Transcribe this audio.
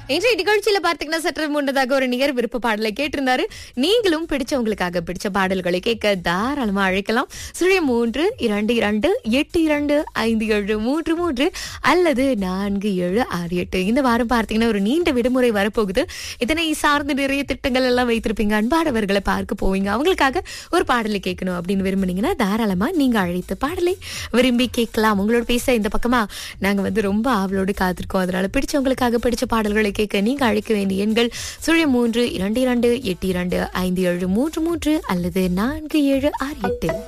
இன்றைய நிகழ்ச்சியில பார்த்தீங்கன்னா சற்று முன்னதாக ஒரு நிகர் விருப்ப பாடலை கேட்டிருந்தாரு நீங்களும் பிடிச்சவங்களுக்காக பிடிச்ச பாடல்களை கேட்க தாராளமா அழைக்கலாம் சுழிய மூன்று இரண்டு இரண்டு எட்டு இரண்டு ஐந்து ஏழு மூன்று மூன்று அல்லது நான்கு ஏழு ஆறு எட்டு இந்த வாரம் பார்த்தீங்கன்னா ஒரு நீண்ட விடுமுறை வரப்போகுது இதனை சார்ந்து நிறைய திட்டங்கள் எல்லாம் வைத்திருப்பீங்க அன்பானவர்களை பார்க்க போவீங்க அவங்களுக்காக ஒரு பாடலை கேட்கணும் அப்படின்னு விரும்புனீங்கன்னா தாராளமா நீங்க அழைத்த பாடலை விரும்பி கேட்கலாம் உங்களோட பேச இந்த பக்கமா நாங்க வந்து ரொம்ப ஆவலோடு காத்திருக்கோம் அதனால பிடிச்சவங்களுக்காக பிடிச்ச பாடல்களை கேட்க நீங்க அழைக்க வேண்டிய எண்கள் சுழிய மூன்று இரண்டு இரண்டு எட்டு இரண்டு ஐந்து ஏழு மூன்று மூன்று அல்லது நான்கு ஏழு ஆறு எட்டு